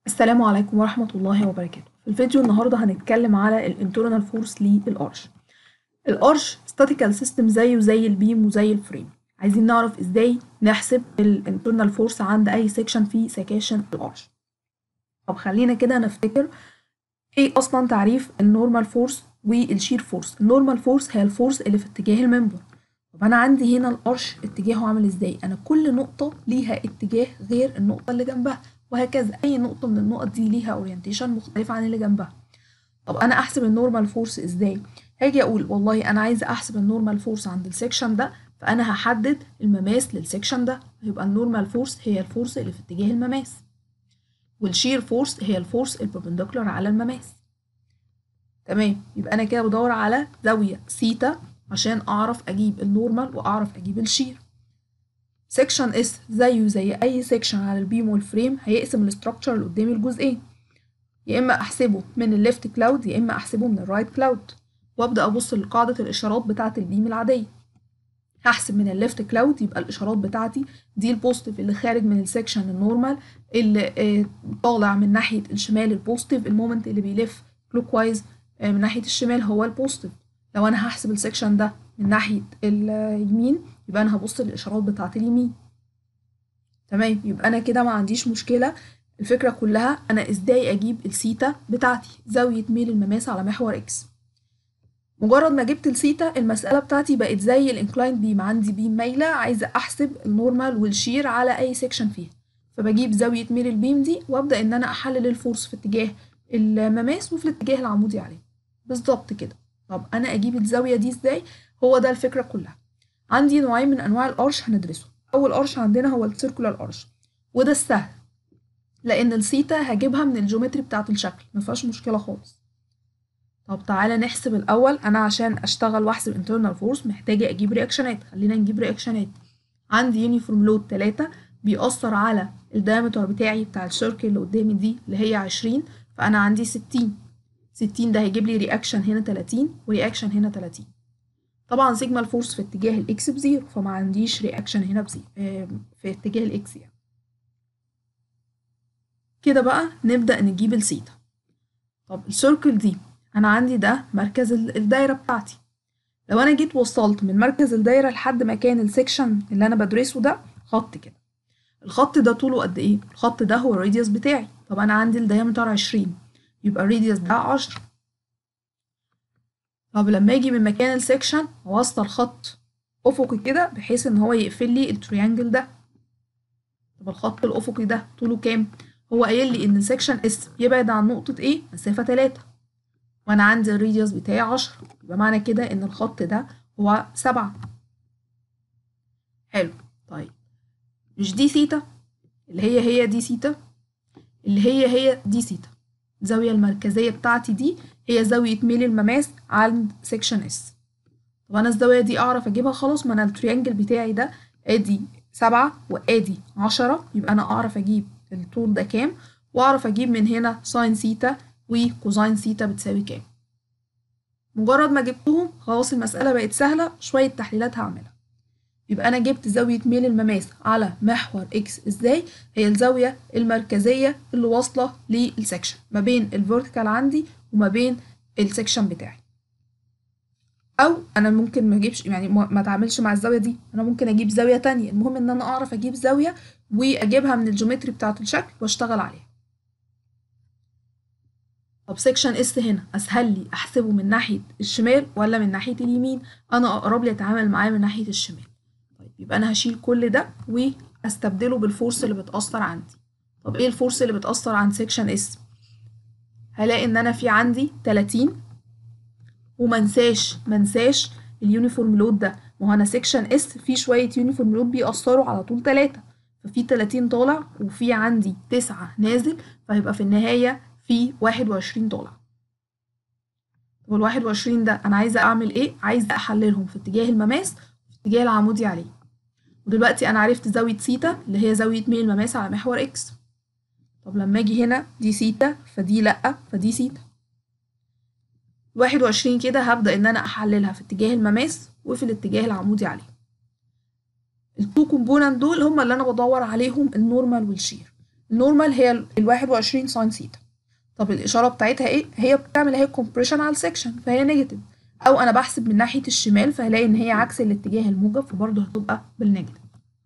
السلام عليكم ورحمة الله وبركاته في الفيديو النهاردة هنتكلم على الانترنال فورس للأرش الأرش statical سيستم زيه زي البيم وزي الفريم عايزين نعرف ازاي نحسب الانترنال فورس عند أي سيكشن في سكاشن الأرش طب خلينا كده نفتكر ايه أصلا تعريف النورمال فورس والشير فورس النورمال فورس هي الفورس اللي في اتجاه الممبر طب أنا عندي هنا الأرش اتجاهه عامل ازاي أنا كل نقطة ليها اتجاه غير النقطة اللي جنبها وهكذا اي نقطه من النقط دي ليها اورينتيشن مختلف عن اللي جنبها طب انا احسب النورمال فورس ازاي هاجي اقول والله انا عايزه احسب النورمال فورس عند السكشن ده فانا هحدد المماس للسكشن ده يبقى النورمال فورس هي الفورس اللي في اتجاه المماس والشير فورس هي الفورس البربنديكولار على المماس تمام يبقى انا كده بدور على زاويه سيتا عشان اعرف اجيب النورمال واعرف اجيب الشير سيكشن اس زيه زي اي سيكشن على البيم والفريم هيقسم الاستراكشر اللي قدامي لجزئين يا اما احسبه من الليفت كلاود يا اما احسبه من الرايت كلاود وابدا ابص لقاعده الاشارات بتاعه البيم العاديه هحسب من الليفت كلاود يبقى الاشارات بتاعتي دي البوزيتيف اللي خارج من السكشن النورمال اللي آه طالع من ناحيه الشمال البوزيتيف المومنت اللي بيلف كلوك وايز آه من ناحيه الشمال هو البوزيتيف لو انا هحسب السكشن ده من ناحيه اليمين يبقى انا هبص للاشارات بتاعه اليمين تمام يبقى انا كده ما عنديش مشكله الفكره كلها انا ازاي اجيب السيتا بتاعتي زاويه ميل المماس على محور اكس مجرد ما جبت السيتا المساله بتاعتي بقت زي الانكلاين بيم عندي بيم مايله عايزه احسب النورمال والشير على اي سيكشن فيها فبجيب زاويه ميل البيم دي وابدا ان انا احلل الفورس في اتجاه المماس وفي الاتجاه العمودي عليه بالظبط كده طب انا اجيب الزاويه دي ازاي هو ده الفكره كلها عندي نوعين من انواع الارش هندرسه اول ارش عندنا هو السيركولار ارش وده السهل لان السيتا هجيبها من الجيومتري بتاعه الشكل ما فيهاش مشكله خالص طب تعالى نحسب الاول انا عشان اشتغل واحسب انترنال فورس محتاجه اجيب رياكشنات خلينا نجيب رياكشنات عندي يونيفورم لود 3 بيأثر على الدايمتر بتاعي بتاع السيركل اللي قدامي دي اللي هي 20 فانا عندي 60 60 ده هيجيب لي رياكشن هنا 30 ورياكشن هنا 30 طبعا سيجما الفورس في اتجاه الاكس بزيرو فما عنديش رياكشن هنا بزيرو في اتجاه الاكس يعني كده بقى نبدأ نجيب السيتا طب السيركل دي انا عندي ده مركز الدايرة بتاعتي لو انا جيت وصلت من مركز الدايرة لحد مكان السكشن اللي انا بدرسه ده خط كده الخط ده طوله قد ايه الخط ده هو الراديوس بتاعي طب انا عندي الدايمتر 20 يبقى الراديوس ده 10 طب لما اجي من مكان السكشن اوصل خط افقي كده بحيث ان هو يقفل لي التريانجل ده طب الخط الافقي ده طوله كام هو قايل لي ان السكشن اس يبعد عن نقطة ايه مسافة 3 وانا عندي الراديوس بتاعي 10 يبقى معنى كده ان الخط ده هو 7 حلو طيب مش دي سيتا اللي هي هي دي سيتا اللي هي هي دي سيتا الزاوية المركزية بتاعتي دي هي زاوية ميل المماس عند سيكشن اس طب انا الزاوية دي اعرف اجيبها خلاص ما انا التريانجل بتاعي ده ادي سبعة وادي عشرة يبقى انا اعرف اجيب الطول ده كام واعرف اجيب من هنا ساين سيتا وكوزاين سيتا بتساوي كام مجرد ما جبتهم خلاص المسألة بقت سهلة شوية تحليلات هعملها يبقى أنا جبت زاوية ميل المماس على محور إكس إزاي؟ هي الزاوية المركزية اللي واصلة للسكشن ما بين الفيرتيكال عندي وما بين السكشن بتاعي أو أنا ممكن ما أجيبش يعني ما أتعاملش مع الزاوية دي أنا ممكن أجيب زاوية تانية المهم إن أنا أعرف أجيب زاوية وأجيبها من الجيومتري بتاعة الشكل وأشتغل عليها طب سكشن اس هنا اسهل لي احسبه من ناحيه الشمال ولا من ناحيه اليمين انا اقرب لي اتعامل معاه من ناحيه الشمال طيب يبقى انا هشيل كل ده واستبدله بالفورس اللي بتاثر عندي طب ايه الفورس اللي بتاثر عند سكشن اس هلاقي ان انا في عندي 30 ومنساش منساش اليونيفورم لود ده ما هو انا سكشن اس في شويه يونيفورم لود بيأثروا على طول 3 ففي 30 طالع وفي عندي 9 نازل فهيبقى في النهايه في واحد وعشرين طالع طب الواحد وعشرين ده أنا عايزة أعمل إيه؟ عايزة أحللهم في اتجاه المماس وفي اتجاه العمودي عليه ودلوقتي أنا عرفت زاوية سيتا اللي هي زاوية ميل المماس على محور إكس طب لما أجي هنا دي سيتا فدي لأ فدي سيتا واحد وعشرين كده هبدأ إن أنا أحللها في اتجاه المماس وفي الاتجاه العمودي عليه التو كومبوننت دول هما اللي أنا بدور عليهم النورمال والشير النورمال هي ال 21 ساين ثيتا طب الاشاره بتاعتها ايه هي بتعمل اهي كومبريشن على السكشن فهي نيجاتيف او انا بحسب من ناحيه الشمال فهلاقي ان هي عكس الاتجاه الموجب فبرضه هتبقى بالنيجاتيف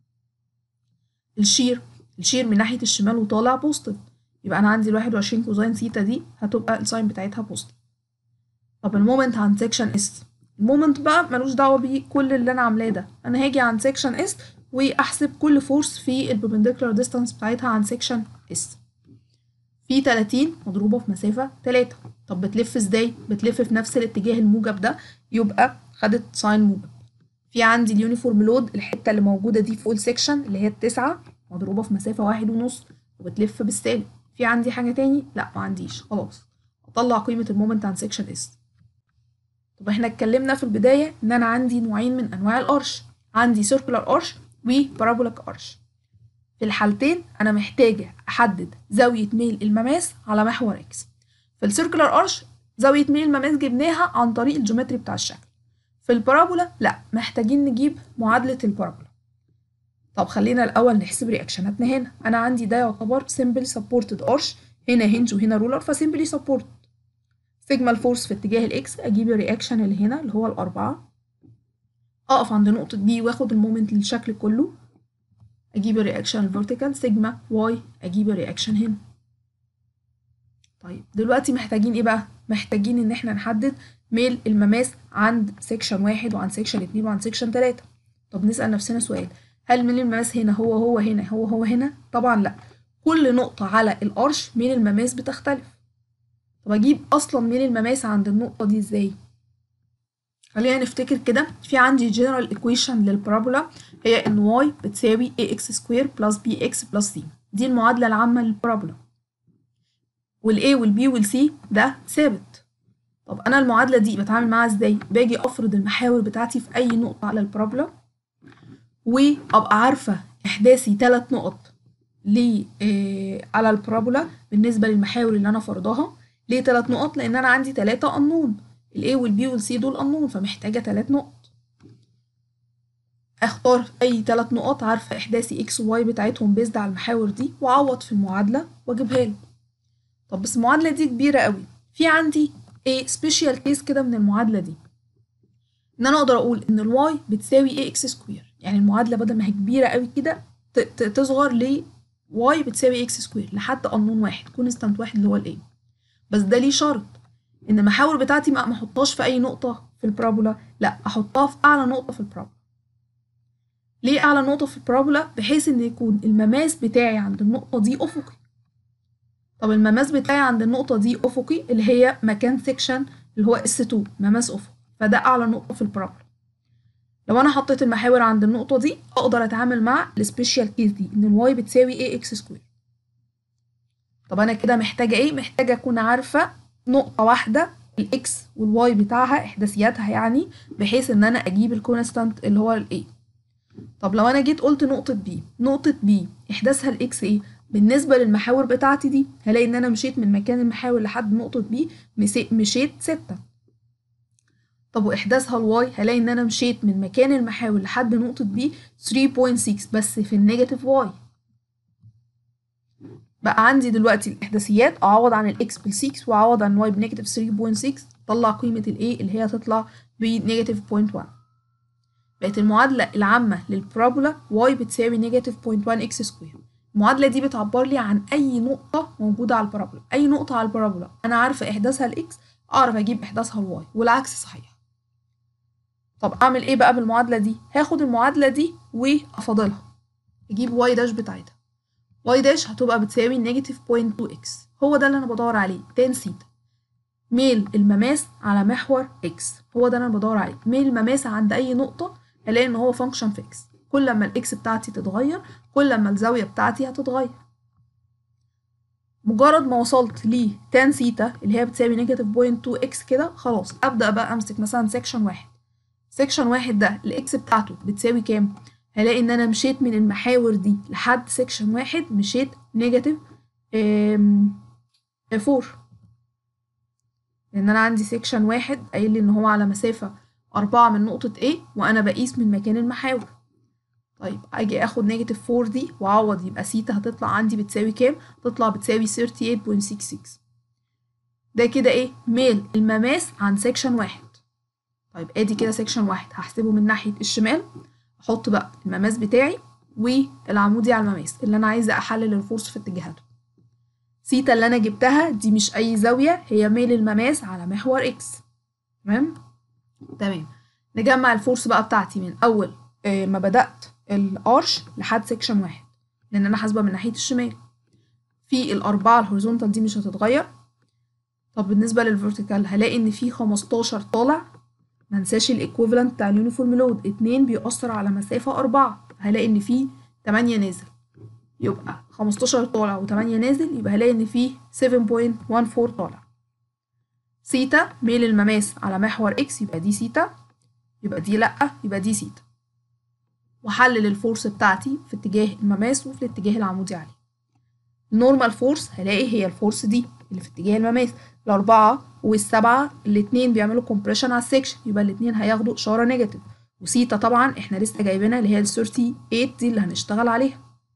الشير الشير من ناحيه الشمال وطالع بوزيتيف يبقى انا عندي ال 21 كوزين ثيتا دي هتبقى الساين بتاعتها بوزيتيف طب المومنت عن سيكشن اس المومنت بقى ملوش دعوه بكل اللي انا عاملاه ده انا هاجي عن سيكشن اس واحسب كل فورس في البربنديكولار ديستانس بتاعتها عن سيكشن اس في 30 مضروبه في مسافه 3 طب بتلف ازاي بتلف في نفس الاتجاه الموجب ده يبقى خدت ساين موجب في عندي اليونيفورم لود الحته اللي موجوده دي فوق السكشن اللي هي التسعة مضروبه في مسافه واحد ونص وبتلف بالسالب في عندي حاجه تاني لا ما عنديش خلاص اطلع قيمه المومنت عن سكشن اس طب احنا اتكلمنا في البدايه ان انا عندي نوعين من انواع الارش عندي سيركولار ارش وبارابوليك ارش في الحالتين انا محتاجه احدد زاويه ميل المماس على محور اكس في السيركولار ارش زاويه ميل المماس جبناها عن طريق الجيومتري بتاع الشكل في البارابولا لا محتاجين نجيب معادله البارابولا طب خلينا الاول نحسب رياكشناتنا هنا انا عندي ده يعتبر سمبل سبورتد ارش هنا هنج وهنا رولر فسمبلي سبورت سيجما الفورس في اتجاه الاكس اجيب الرياكشن اللي هنا اللي هو الاربعة اقف عند نقطة بي واخد المومنت للشكل كله اجيب الرياكشن الفيرتيكال سيجما واي اجيب الرياكشن هنا طيب دلوقتي محتاجين ايه بقى محتاجين ان احنا نحدد ميل المماس عند سيكشن واحد وعند سيكشن اتنين وعند سيكشن تلاتة طب نسأل نفسنا سؤال هل ميل المماس هنا هو هو هنا هو هو هنا طبعا لا كل نقطة على الارش ميل المماس بتختلف طب اجيب اصلا ميل المماس عند النقطة دي ازاي خلينا نفتكر كده في عندي جنرال ايكويشن للبارابولا هي ان y بتساوي ax سكوير بلس bx بلس c دي المعادلة العامة للبارابولا والاي والبي والسي ده ثابت طب انا المعادلة دي بتعامل معاها ازاي باجي افرض المحاور بتاعتي في اي نقطة على البارابولا وابقى عارفة احداثي ثلاث نقط ل على البارابولا بالنسبة للمحاور اللي انا فرضاها ليه ثلاث نقط لان انا عندي ثلاثة قانون الاي والبي والسي دول قانون فمحتاجة ثلاث نقط اختار اي ثلاث نقط عارفة احداثي اكس وواي بتاعتهم بيزد على المحاور دي واعوض في المعادلة واجيبها له طب بس المعادلة دي كبيرة قوي في عندي ايه سبيشال كيس كده من المعادلة دي ان انا اقدر اقول ان الواي بتساوي ايه اكس سكوير يعني المعادلة بدل ما هي كبيرة قوي كده تصغر ل واي بتساوي اكس سكوير لحد قانون واحد كونستانت واحد اللي هو الايه بس ده ليه شرط ان المحاور بتاعتي ما احطهاش في اي نقطة في البارابولا لا احطها في اعلى نقطة في البارابولا ليه اعلى نقطة في البارابولا بحيث ان يكون المماس بتاعي عند النقطة دي افقي طب المماس بتاعي عند النقطة دي افقي اللي هي مكان سيكشن اللي هو اس 2 مماس افقي فده اعلى نقطة في البارابولا لو انا حطيت المحاور عند النقطة دي اقدر اتعامل مع السبيشال كيس دي ان الواي بتساوي ايه اكس سكوير طب انا كده محتاجة ايه محتاجة اكون عارفة نقطة واحدة الاكس والواي بتاعها احداثياتها يعني بحيث ان انا اجيب الكونستانت اللي هو الايه طب لو انا جيت قلت نقطة بي نقطة بي احداثها الاكس ايه بالنسبة للمحاور بتاعتي دي هلاقي ان انا مشيت من مكان المحاور لحد نقطة بي مشيت ستة طب واحداثها الواي هلاقي ان انا مشيت من مكان المحاور لحد نقطة بي 3.6 بس في النيجاتيف واي بقى عندي دلوقتي الاحداثيات اعوض عن الاكس بال 6 واعوض عن واي بنيجاتيف 3.6 طلع قيمة الايه اللي هي تطلع بنيجاتيف 0.1 بقت المعادلة العامة للبارابولا y بتساوي نيجاتيف 0.1 اكس سكوير المعادلة دي بتعبر لي عن أي نقطة موجودة على البارابولا أي نقطة على البارابولا أنا عارفة إحداثها الإكس أعرف أجيب إحداثها الواي والعكس صحيح طب أعمل إيه بقى بالمعادلة دي؟ هاخد المعادلة دي وأفاضلها أجيب واي داش بتاعتها واي داش هتبقى بتساوي نيجاتيف 0.2 اكس هو ده اللي أنا بدور عليه تان سيتا ميل المماس على محور اكس هو ده اللي أنا بدور عليه ميل المماس عند أي نقطة هلاقي إن هو فانكشن في اكس كل ما الاكس بتاعتي تتغير كل ما الزاوية بتاعتي هتتغير مجرد ما وصلت ل تان سيتا اللي هي بتساوي نيجاتيف بوينت 2 اكس كده خلاص ابدا بقى امسك مثلا سيكشن واحد سيكشن واحد ده الاكس بتاعته بتساوي كام هلاقي ان انا مشيت من المحاور دي لحد سيكشن واحد مشيت نيجاتيف فور لان انا عندي سيكشن واحد قايل لي ان هو على مسافة أربعة من نقطة A وأنا بقيس من مكان المحاور طيب اجي اخد نيجاتيف 4 دي واعوض يبقى سيتا هتطلع عندي بتساوي كام تطلع بتساوي 38.66 ده كده ايه ميل المماس عن سيكشن واحد طيب ادي كده سيكشن واحد هحسبه من ناحيه الشمال احط بقى المماس بتاعي والعمودي على المماس اللي انا عايزه احلل الفورس في اتجاهاته سيتا اللي انا جبتها دي مش اي زاويه هي ميل المماس على محور اكس تمام تمام نجمع الفورس بقى بتاعتي من اول آه ما بدات الارش لحد سيكشن واحد لان انا حاسبه من ناحيه الشمال في الاربعه الهوريزونتال دي مش هتتغير طب بالنسبه للفيرتيكال هلاقي ان في 15 طالع منساش الايكويفالنت بتاع اليونيفورم لود اتنين بيأثر على مسافة أربعة هلاقي إن في تمانية نازل يبقى خمستاشر طالع وتمانية نازل يبقى هلاقي إن في 7.14 طالع سيتا ميل المماس على محور إكس يبقى دي سيتا يبقى دي لأ يبقى دي سيتا وحلل الفورس بتاعتي في اتجاه المماس وفي الاتجاه العمودي عليه النورمال فورس هلاقي هي الفورس دي اللي في اتجاه المماس الأربعة والسبعة الاتنين بيعملوا كومبريشن على السكشن يبقى الاتنين هياخدوا إشارة نيجاتيف وسيتا طبعا احنا لسه جايبينها اللي هي ال 38 دي اللي هنشتغل عليها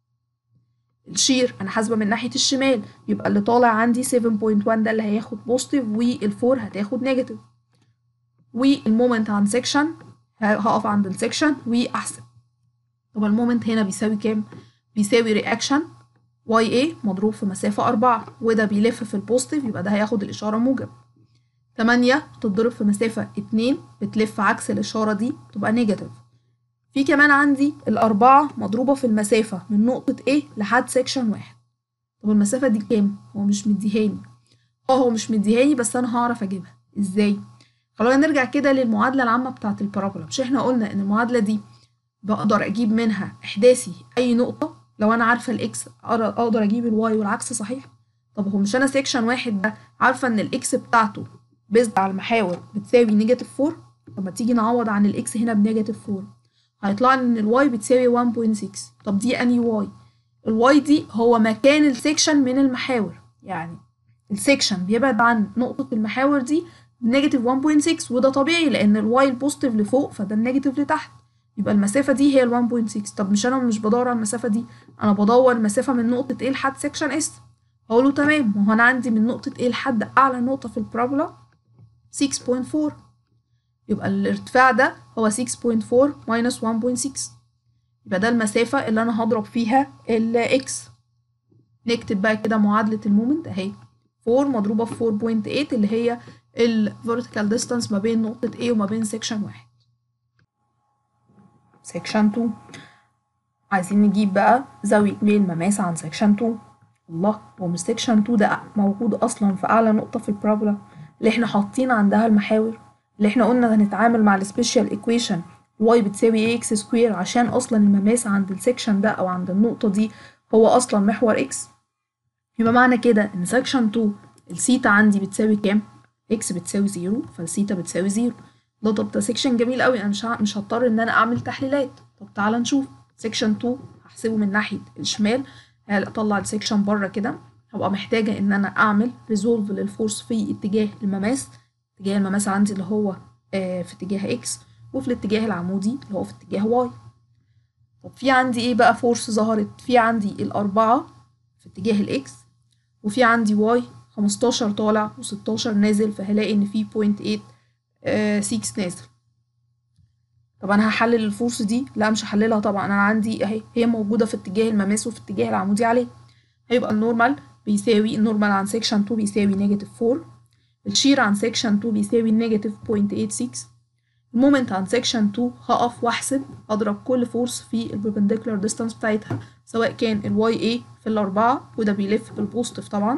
الشير انا حاسبه من ناحيه الشمال يبقى اللي طالع عندي 7.1 ده اللي هياخد بوزيتيف والفور هتاخد نيجاتيف والمومنت عن سيكشن هقف عند السيكشن واحسب طب المومنت هنا بيساوي كام بيساوي رياكشن واي ايه مضروب في مسافة أربعة وده بيلف في البوزيتيف يبقى ده هياخد الإشارة موجب تمانية بتتضرب في مسافة اتنين بتلف عكس الإشارة دي تبقى نيجاتيف في كمان عندي الأربعة مضروبة في المسافة من نقطة A لحد سيكشن واحد طب المسافة دي كام؟ هو مش مديهاني اه هو مش مديهاني بس أنا هعرف أجيبها ازاي؟ خلونا نرجع كده للمعادلة العامة بتاعة البارابولا مش احنا قلنا إن المعادلة دي بقدر أجيب منها إحداثي أي نقطة لو انا عارفه الاكس اقدر اجيب الواي والعكس صحيح طب هو مش انا سيكشن واحد ده عارفه ان الاكس بتاعته بيزد على المحاور بتساوي نيجاتيف 4 طب ما تيجي نعوض عن الاكس هنا بنيجاتيف 4 هيطلع لي ان الواي بتساوي 1.6 طب دي اني واي الواي دي هو مكان السيكشن من المحاور يعني السيكشن بيبعد عن نقطة المحاور دي بنيجاتيف 1.6 وده طبيعي لأن الواي البوزيتيف لفوق فده النيجاتيف لتحت يبقى المسافة دي هي ال 1.6 طب مش أنا مش بدور على المسافة دي أنا بدور المسافة من نقطة A لحد سيكشن S هقوله تمام ما هو أنا عندي من نقطة A لحد أعلى نقطة في البارابولا 6.4 يبقى الارتفاع ده هو 6.4 minus 1.6 يبقى ده المسافة اللي أنا هضرب فيها ال X نكتب بقى كده معادلة المومنت أهي 4 مضروبة في 4.8 اللي هي ال vertical distance ما بين نقطة A وما بين سيكشن واحد سيكشن 2 عايزين نجيب بقى زاوية ميل مماس عن سيكشن 2 الله هو مش سيكشن 2 ده موجود أصلا في أعلى نقطة في البارابولا اللي احنا حاطين عندها المحاور اللي احنا قلنا هنتعامل مع السبيشال ايكويشن y بتساوي ax سكوير عشان أصلا المماس عند السيكشن ده أو عند النقطة دي هو أصلا محور x يبقى معنى كده إن سيكشن 2 السيتا عندي بتساوي كام؟ x بتساوي زيرو فالسيتا بتساوي زيرو ده طب ده سيكشن جميل قوي انا مش مش هضطر ان انا اعمل تحليلات طب تعالى نشوف سيكشن 2 هحسبه من ناحيه الشمال اطلع السيكشن بره كده هبقى محتاجه ان انا اعمل ريزولف للفورس في اتجاه المماس اتجاه المماس عندي اللي هو آه في اتجاه اكس وفي الاتجاه العمودي اللي هو في اتجاه واي طب في عندي ايه بقى فورس ظهرت في عندي الأربعة في اتجاه الاكس وفي عندي واي 15 طالع و16 نازل فهلاقي ان في 0.8 6 نازل طب انا هحلل الفورس دي لا مش هحللها طبعا انا عندي اهي هي موجوده في اتجاه المماس وفي اتجاه العمودي عليه هيبقى النورمال بيساوي النورمال عن سيكشن 2 بيساوي نيجاتيف 4 الشير عن سيكشن 2 بيساوي نيجاتيف 0.86 المومنت عن سيكشن 2 هقف واحسب اضرب كل فورس في البربنديكولار ديستانس بتاعتها سواء كان الواي اي في الأربعة وده بيلف بالبوزيتيف طبعا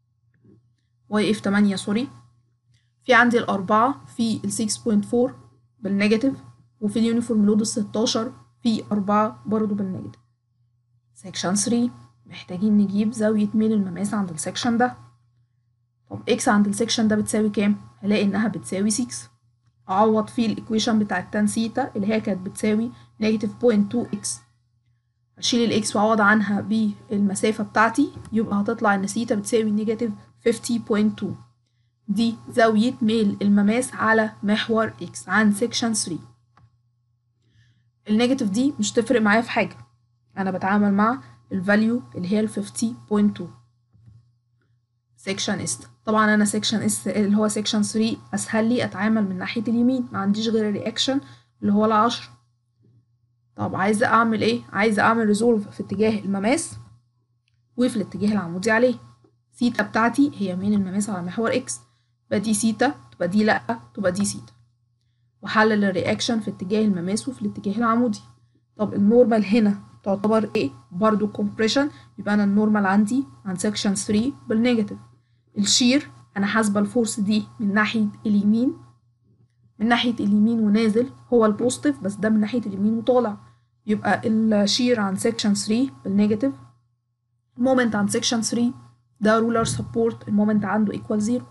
واي اي في 8 سوري في عندي الأربعة في ال 6.4 بالنيجاتيف وفي اليونيفورم لود ال 16 في أربعة برضه بالنيجاتيف سيكشن 3 محتاجين نجيب زاوية ميل المماس عند السكشن ده طب اكس عند السكشن ده بتساوي كام؟ هلاقي انها بتساوي 6 اعوض في الايكويشن بتاع التان سيتا اللي هي كانت بتساوي نيجاتيف بوينت 2 اكس هشيل الاكس واعوض عنها بالمسافة بتاعتي يبقى هتطلع ان سيتا بتساوي نيجاتيف 50.2 دي زاوية ميل المماس على محور اكس عن سيكشن 3 النيجاتيف دي مش تفرق معايا في حاجة أنا بتعامل مع الفاليو اللي هي ال 50.2 سيكشن اس طبعا انا سيكشن اس اللي هو سيكشن 3 اسهل لي اتعامل من ناحيه اليمين ما عنديش غير الرياكشن اللي هو العشرة طب عايزه اعمل ايه عايزه اعمل ريزولف في اتجاه المماس وفي الاتجاه العمودي عليه سيتا بتاعتي هي من المماس على محور اكس تبقى دي سيتا تبقى دي لا تبقى دي سيتا وحلل الرياكشن في اتجاه المماس وفي الاتجاه العمودي طب النورمال هنا تعتبر ايه برضو كومبريشن يبقى انا النورمال عندي عن سكشن 3 بالنيجاتيف الشير انا حاسبه الفورس دي من ناحيه اليمين من ناحيه اليمين ونازل هو البوزيتيف بس ده من ناحيه اليمين وطالع يبقى الشير عن سكشن 3 بالنيجاتيف المومنت عن سكشن 3 ده رولر سبورت المومنت عنده ايكوال زيرو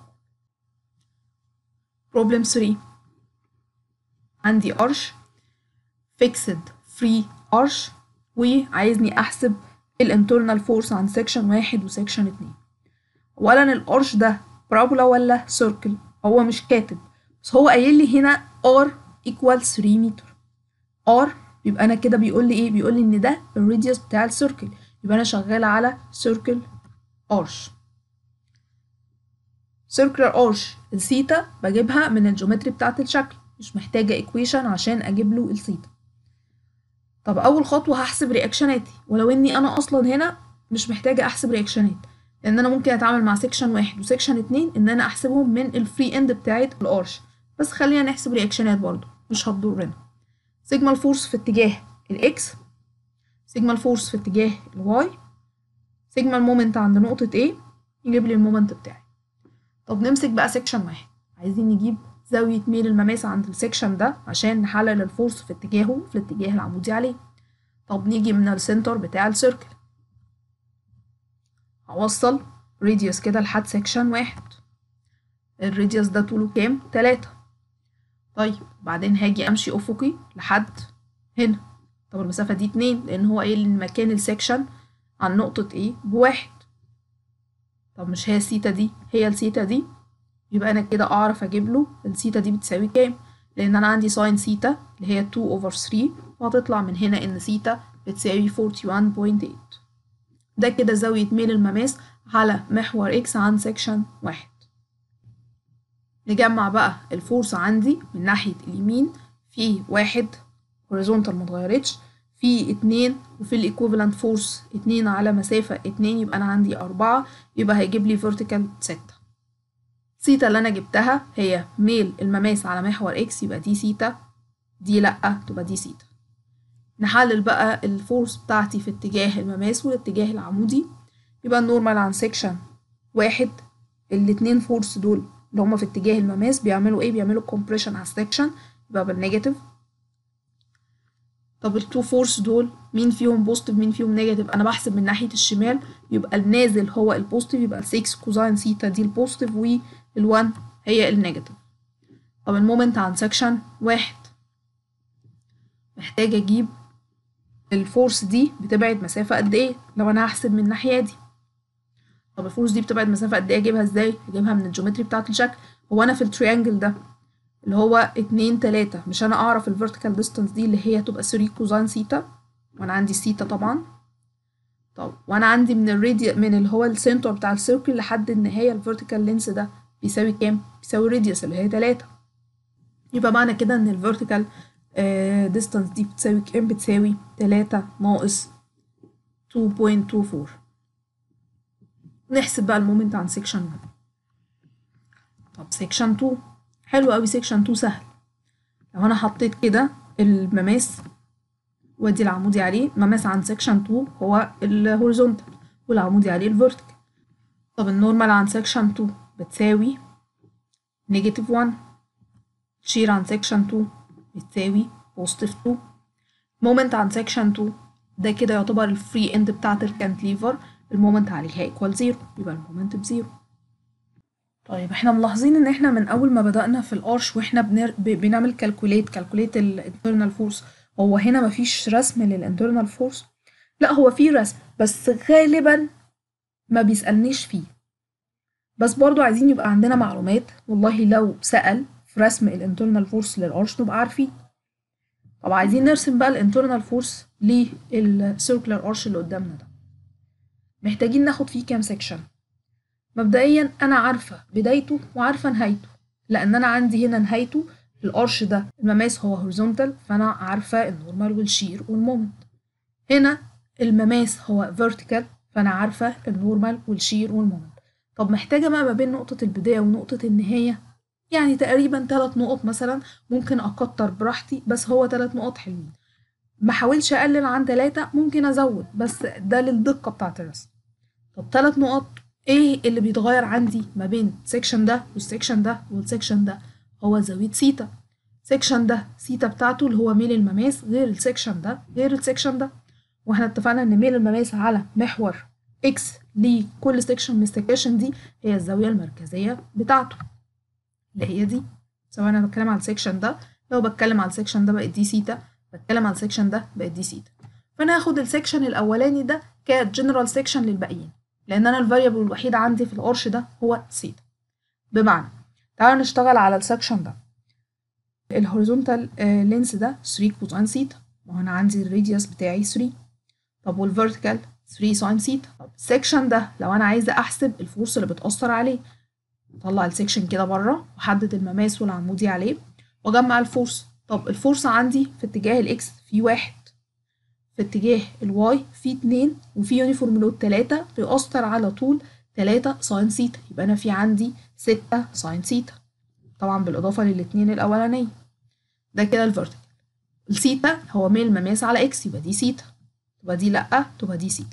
بروبلم 3 عندي ارش فيكسد فري ارش وعايزني احسب الانترنال فورس عن سكشن واحد وسكشن اتنين اولا الارش ده بارابولا ولا سيركل هو مش كاتب بس هو قايل لي هنا ار ايكوال 3 متر ار يبقى انا كده بيقول لي ايه بيقول لي ان ده الراديوس بتاع السيركل يبقى انا شغاله على سيركل ارش سيركلر ارش الثيتا بجيبها من الجيومتري بتاعت الشكل مش محتاجه ايكويشن عشان اجيب له الثيتا طب اول خطوه هحسب رياكشناتي ولو اني انا اصلا هنا مش محتاجه احسب رياكشنات لان انا ممكن اتعامل مع سيكشن واحد وسيكشن اتنين ان انا احسبهم من الفري اند بتاعت الارش بس خلينا نحسب رياكشنات برضو مش هتضرنا سيجما الفورس في اتجاه الاكس سيجما الفورس في اتجاه الواي سيجما المومنت عند نقطة A يجيب لي المومنت بتاعي طب نمسك بقى سيكشن واحد عايزين نجيب زاوية ميل المماس عند السيكشن ده عشان نحلل الفورس في اتجاهه في الاتجاه العمودي عليه طب نيجي من السنتر بتاع السيركل هوصل راديوس كده لحد سيكشن واحد الراديوس ده طوله كام؟ تلاتة طيب بعدين هاجي امشي افقي لحد هنا طب المسافة دي اتنين لان هو قايل ان مكان السيكشن عن نقطة ايه بواحد طب مش هي السيتا دي هي السيتا دي يبقى انا كده اعرف اجيب له السيتا دي بتساوي كام لان انا عندي ساين سيتا اللي هي 2 over 3 وهتطلع من هنا ان سيتا بتساوي 41.8 ده كده زاوية ميل المماس على محور اكس عن سيكشن واحد نجمع بقى الفورس عندي من ناحية اليمين في واحد هوريزونتال متغيرتش في اتنين وفي الايكوفالنت فورس اتنين على مسافة اتنين يبقى انا عندي اربعة يبقى هيجيب لي فيرتيكال ستة سيتا اللي انا جبتها هي ميل المماس على محور اكس يبقى دي سيتا دي لأ تبقى دي سيتا نحلل بقى الفورس بتاعتي في اتجاه المماس والاتجاه العمودي يبقى النورمال عن سيكشن واحد الاتنين فورس دول اللي هما في اتجاه المماس بيعملوا ايه بيعملوا كومبريشن على السكشن يبقى بالنيجاتيف طب التو فورس دول مين فيهم بوزيتيف مين فيهم نيجاتيف انا بحسب من ناحيه الشمال يبقى النازل هو البوزيتيف يبقى 6 كوزاين سيتا دي البوزيتيف وال1 هي النيجاتيف طب المومنت عن سكشن واحد محتاجه اجيب الفورس دي بتبعد مسافه قد ايه لو انا هحسب من الناحيه دي طب الفورس دي بتبعد مسافه قد ايه اجيبها ازاي اجيبها من الجيومتري بتاعه الشكل هو انا في التريانجل ده اللي هو اتنين تلاتة مش انا اعرف الفيرتيكال ديستانس دي اللي هي تبقى 3 كوزين سيتا وانا عندي سيتا طبعا طب وانا عندي من الراديا من اللي هو السنتر بتاع السيركل لحد النهايه الفيرتيكال لينس ده بيساوي كام بيساوي الراديوس اللي هي تلاتة يبقى معنى كده ان الفيرتيكال ديستانس دي بتساوي كام بتساوي تلاتة ناقص 2.24 نحسب بقى المومنت عن سيكشن 1 طب سيكشن 2 حلو قوي سيكشن 2 سهل لو انا حطيت كده المماس وادي العمودي عليه المماس عن سيكشن 2 هو الهوريزونتال والعمودي عليه الفيرتيكال طب النورمال عن سيكشن 2 بتساوي نيجاتيف 1 شير عن سيكشن 2 بتساوي بوزيتيف 2 مومنت عن سيكشن 2 ده كده يعتبر الفري اند بتاعت الكانتليفر المومنت عليها ايكوال زيرو يبقى المومنت بزيرو طيب احنا ملاحظين ان احنا من اول ما بدأنا في الارش واحنا بنر... ب... بنعمل كالكوليت كالكوليت الانترنال فورس هو هنا مفيش رسم للانترنال فورس لا هو في رسم بس غالبا ما بيسألنيش فيه بس برضو عايزين يبقى عندنا معلومات والله لو سأل في رسم الانترنال فورس للارش نبقى عارفين طب عايزين نرسم بقى الانترنال فورس للسيركلر ارش اللي قدامنا ده محتاجين ناخد فيه كام سيكشن مبدئيا انا عارفه بدايته وعارفه نهايته لان انا عندي هنا نهايته الارش ده المماس هو هوريزونتال فانا عارفه النورمال والشير والمومنت هنا المماس هو فيرتيكال فانا عارفه النورمال والشير والمومنت طب محتاجه بقى ما بين نقطه البدايه ونقطه النهايه يعني تقريبا ثلاث نقط مثلا ممكن اكتر براحتي بس هو ثلاث نقط حلوين ما حاولش اقلل عن ثلاثة ممكن ازود بس ده للدقة بتاعة الرسم طب ثلاث نقط ايه اللي بيتغير عندي ما بين السكشن ده والسكشن ده والسكشن ده هو زاوية سيتا سكشن ده سيتا بتاعته اللي هو ميل المماس غير السكشن ده غير السكشن ده واحنا اتفقنا ان ميل المماس على محور اكس لكل سكشن من السكشن دي هي الزاوية المركزية بتاعته اللي هي دي سواء انا بتكلم على السكشن ده لو بتكلم على السكشن ده بقت دي سيتا بتكلم على السكشن ده بقت دي سيتا فانا هاخد السكشن الاولاني ده كجنرال سكشن للباقيين لان انا الفاريبل الوحيد عندي في القرش ده هو سيتا بمعنى تعالوا نشتغل على السكشن ده الهوريزونتال لينس ده 3 كوزين سيتا وهنا عندي الراديوس بتاعي 3 طب والفيرتيكال 3 ساين سيتا طب السكشن ده لو انا عايزه احسب الفورس اللي بتاثر عليه اطلع السكشن كده بره واحدد المماس والعمودي عليه واجمع الفورس طب الفورس عندي في اتجاه الاكس في واحد في اتجاه الواي في اتنين وفي يونيفورم لود تلاتة بيأثر على طول تلاتة ساين سيتا يبقى أنا في عندي ستة ساين سيتا طبعا بالإضافة للاتنين الأولانية ده كده الفيرتيكال السيتا هو ميل المماس على اكس يبقى دي سيتا تبقى دي لأ تبقى دي سيتا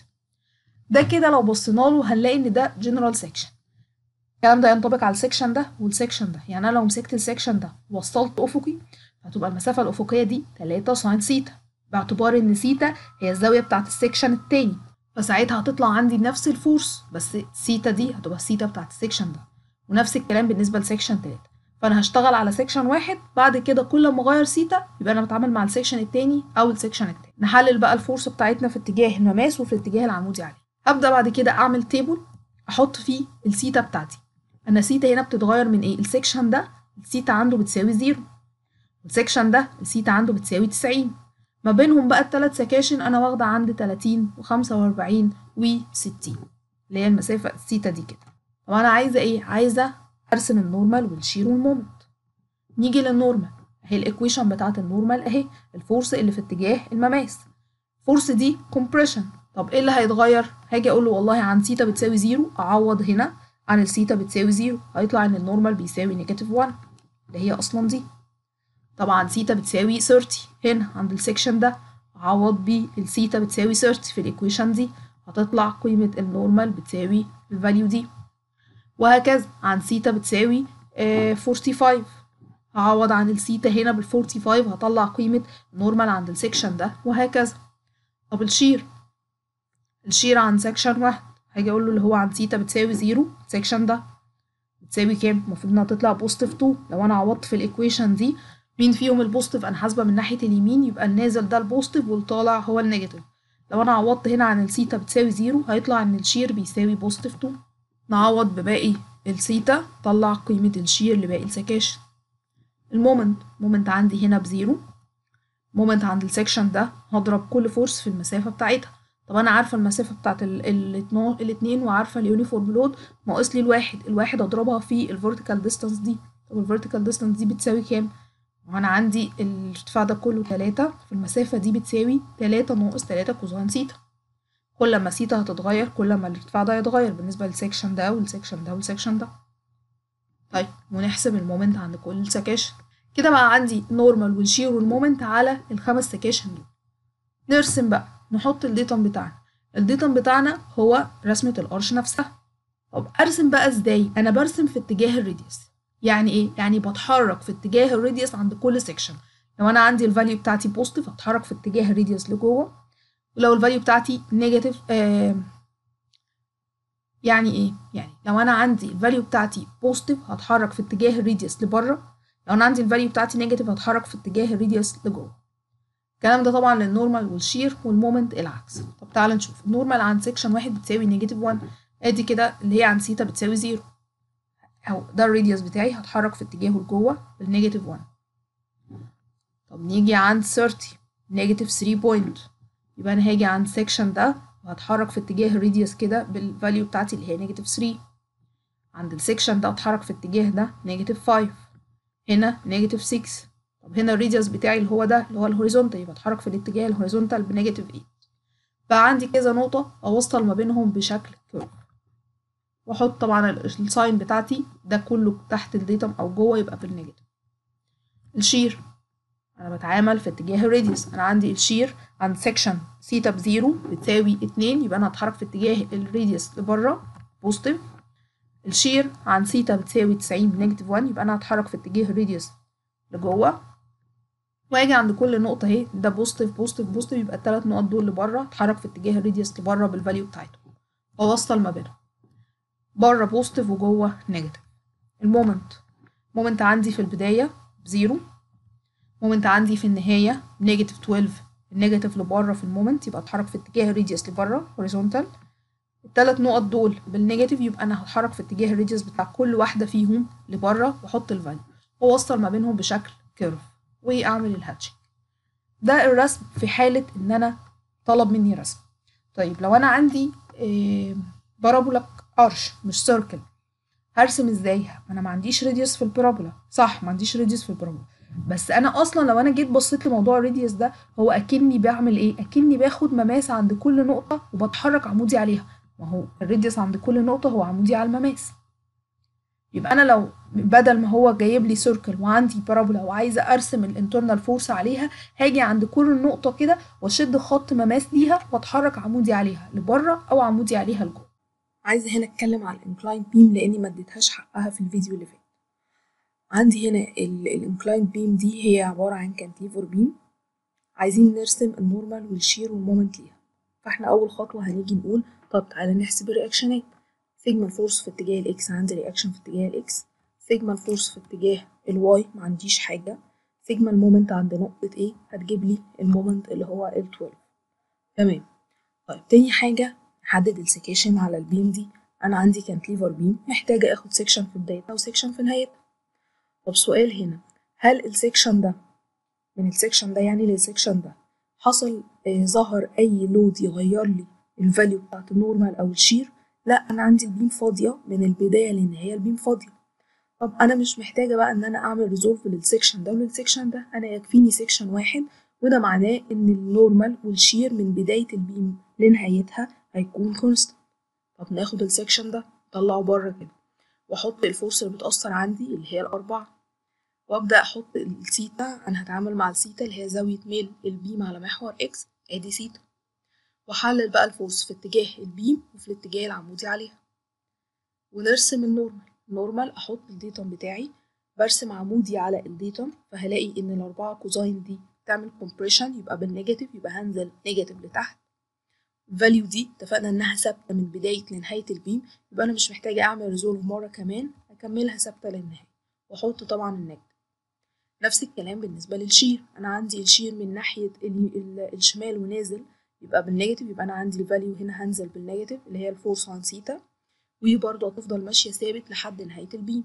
ده كده لو بصينا له هنلاقي إن ده جنرال سيكشن الكلام ده ينطبق على السكشن ده والسكشن ده يعني انا لو مسكت السكشن ده ووصلت افقي هتبقى المسافه الافقيه دي 3 ساين سيتا باعتبار ان سيتا هي الزاويه بتاعه السكشن التاني فساعتها هتطلع عندي نفس الفورس بس سيتا دي هتبقى السيتا بتاعه السكشن ده ونفس الكلام بالنسبه لسكشن 3 فانا هشتغل على سكشن واحد بعد كده كل ما اغير سيتا يبقى انا بتعامل مع السكشن التاني او السكشن التاني نحلل بقى الفورس بتاعتنا في اتجاه المماس وفي الاتجاه العمودي عليه هبدا بعد كده اعمل تيبل احط فيه السيتا بتاعتي انا سيتا هنا بتتغير من ايه السكشن ده السيتا عنده بتساوي زيرو السكشن ده السيتا عنده بتساوي تسعين ما بينهم بقى التلات سكاشن انا واخدة عندي تلاتين وخمسة واربعين وستين اللي هي المسافة السيتا دي كده طب انا عايزة ايه عايزة ارسم النورمال والشير والمومنت نيجي للنورمال اهي الايكويشن بتاعت النورمال اهي الفورس اللي في اتجاه المماس الفورس دي كومبريشن طب ايه اللي هيتغير هاجي اقول له والله عن سيتا بتساوي زيرو اعوض هنا عن السيتا بتساوي زيرو هيطلع ان النورمال بيساوي نيجاتيف 1 اللي هي اصلا دي طبعا سيتا بتساوي 30 هنا عند السكشن ده اعوض بيه السيتا بتساوي 30 في الايكويشن دي هتطلع قيمة النورمال بتساوي الفاليو دي وهكذا عن سيتا بتساوي آه 45 هعوض عن السيتا هنا بال 45 هطلع قيمة النورمال عند السكشن ده وهكذا طب الشير الشير عن سكشن واحد هاجي اقول له اللي هو عن سيتا بتساوي زيرو السكشن ده بتساوي كام المفروض انها تطلع بوزيتيف 2 لو انا عوضت في الايكويشن دي مين فيهم البوزيتيف انا حاسبه من ناحيه اليمين يبقى النازل ده البوزيتيف والطالع هو النيجاتيف لو انا عوضت هنا عن السيتا بتساوي زيرو هيطلع ان الشير بيساوي بوزيتيف 2 نعوض بباقي السيتا طلع قيمه الشير لباقي السكاشن المومنت مومنت عندي هنا بزيرو مومنت عند السكشن ده هضرب كل فورس في المسافه بتاعتها طب انا عارفه المسافه بتاعت الاتنين وعارفه اليونيفورم لود ناقص لي الواحد الواحد اضربها في الفيرتيكال ديستانس دي طب الفيرتيكال ديستانس دي بتساوي كام وانا عندي الارتفاع ده كله تلاتة فالمسافة دي بتساوي تلاتة ناقص تلاتة كوزين سيتا كل ما سيتا هتتغير كل ما الارتفاع ده يتغير بالنسبة للسكشن ده والسكشن ده والسكشن ده طيب ونحسب المومنت عند كل سكاشن كده بقى عندي نورمال والشير والمومنت على الخمس سكاشن دول نرسم بقى نحط الديتم بتاعنا الديتم بتاعنا هو رسمة القرش نفسها طب ارسم بقى ازاي انا برسم في اتجاه الراديوس يعني ايه يعني بتحرك في اتجاه الراديوس عند كل سيكشن لو انا عندي الفاليو بتاعتي بوزيتيف هتحرك في اتجاه الراديوس لجوه ولو الفاليو بتاعتي نيجاتيف آه يعني ايه يعني لو انا عندي الفاليو بتاعتي بوزيتيف هتحرك في اتجاه الراديوس لبره لو انا عندي الفاليو بتاعتي نيجاتيف هتحرك في اتجاه الراديوس لجوه الكلام ده طبعا للنورمال والشير والمومنت العكس طب تعالى نشوف النورمال عند سيكشن واحد بتساوي نيجاتيف 1 ادي كده اللي هي عند سيتا بتساوي زيرو او ده الراديوس بتاعي هتحرك في اتجاهه لجوه بالنيجاتيف 1 طب طب نيجي عند 30 نيجاتيف 3 بوينت يبقى انا هاجي عند السكشن ده وهتحرك في اتجاه الراديوس كده بالفاليو بتاعتي اللي هي نيجاتيف 3 عند السكشن ده اتحرك في الاتجاه ده نيجاتيف 5 هنا نيجاتيف 6 طب هنا الراديوس بتاعي اللي هو ده اللي هو الهوريزونتال يبقى اتحرك في الاتجاه الهوريزونتال بنيجاتيف 8 بقى عندي كذا نقطة أوصل ما بينهم بشكل كيرف واحط طبعا الساين بتاعتي ده كله تحت الديتم او جوه يبقى بالنيجاتيف الشير انا بتعامل في اتجاه الراديوس انا عندي الشير عند سكشن سيتا بزيرو بتساوي اتنين يبقى انا هتحرك في اتجاه الراديوس لبره بوزيتيف الشير عند سيتا بتساوي تسعين بنيجاتيف وان يبقى انا هتحرك في اتجاه الراديوس لجوه واجي عند كل نقطة اهي ده بوزيتيف بوزيتيف بوزيتيف يبقى التلات نقط دول لبره اتحرك في اتجاه الراديوس لبره بالفاليو بتاعتهم واوصل ما بينهم بره بوزيتيف وجوه نيجاتيف المومنت مومنت عندي في البداية بزيرو مومنت عندي في النهاية نيجاتيف 12 النيجاتيف لبره في المومنت يبقى اتحرك في اتجاه الراديوس لبره هوريزونتال التلات نقط دول بالنيجاتيف يبقى انا هتحرك في اتجاه الراديوس بتاع كل واحدة فيهم لبره واحط الفاليو واوصل ما بينهم بشكل كيرف واعمل الهاتشنج ده الرسم في حالة ان انا طلب مني رسم طيب لو انا عندي إيه بارابولا ارش مش سيركل هرسم ازاي انا ما عنديش راديوس في البارابولا صح ما عنديش راديوس في البارابولا بس انا اصلا لو انا جيت بصيت لموضوع الراديوس ده هو اكني بعمل ايه اكني باخد مماس عند كل نقطه وبتحرك عمودي عليها ما هو الراديوس عند كل نقطه هو عمودي على المماس يبقى انا لو بدل ما هو جايب لي سيركل وعندي بارابولا وعايزه ارسم الانترنال فورس عليها هاجي عند كل نقطه كده واشد خط مماس ليها واتحرك عمودي عليها لبره او عمودي عليها لجوه عايزه هنا اتكلم على الانكلاين بيم لاني ما اديتهاش حقها في الفيديو اللي فات عندي هنا الانكلاين بيم دي هي عباره عن كانتليفر بيم عايزين نرسم النورمال والشير والمومنت ليها فاحنا اول خطوه هنيجي نقول طب تعالى نحسب الرياكشنات سيجما الفورس في اتجاه الاكس عندي رياكشن في اتجاه الاكس سيجما الفورس في اتجاه الواي ما عنديش حاجه سيجما المومنت عند نقطه ايه هتجيب لي المومنت اللي هو ال 12 تمام طيب تاني حاجه نحدد السكيشن على البيم دي انا عندي كانتليفر بيم محتاجه اخد سيكشن في بدايتها وسيكشن في نهايتها طب سؤال هنا هل السيكشن ده من السيكشن ده يعني للسيكشن ده حصل آه ظهر اي لود يغير لي الفاليو بتاعت النورمال او الشير لا انا عندي البيم فاضيه من البدايه للنهايه البيم فاضيه طب انا مش محتاجه بقى ان انا اعمل ريزولف للسيكشن ده وللسيكشن ده انا يكفيني سيكشن واحد وده معناه ان النورمال والشير من بدايه البيم لنهايتها هيكون كونستنت طب ناخد السيكشن ده نطلعه بره كده واحط الفورس اللي بتأثر عندي اللي هي الأربعة وأبدأ أحط الثيتا أنا هتعامل مع الثيتا اللي هي زاوية ميل البيم على محور إكس أدي ثيتا وأحلل بقى الفورس في اتجاه البيم وفي الاتجاه العمودي عليها ونرسم النورمال النورمال أحط الديتم بتاعي برسم عمودي على الديتم فهلاقي إن الأربعة كوزاين دي تعمل كومبريشن يبقى بالنيجاتيف يبقى هنزل نيجاتيف لتحت الفاليو دي اتفقنا انها ثابته من بدايه لنهايه البيم يبقى انا مش محتاجه اعمل ريزولف مره كمان اكملها ثابته للنهايه واحط طبعا النجد نفس الكلام بالنسبه للشير انا عندي الشير من ناحيه الشمال ونازل يبقى بالنيجاتيف يبقى انا عندي الفاليو هنا هنزل بالنيجاتيف اللي هي الفورس عن سيتا وبرضه هتفضل ماشيه ثابت لحد نهايه البيم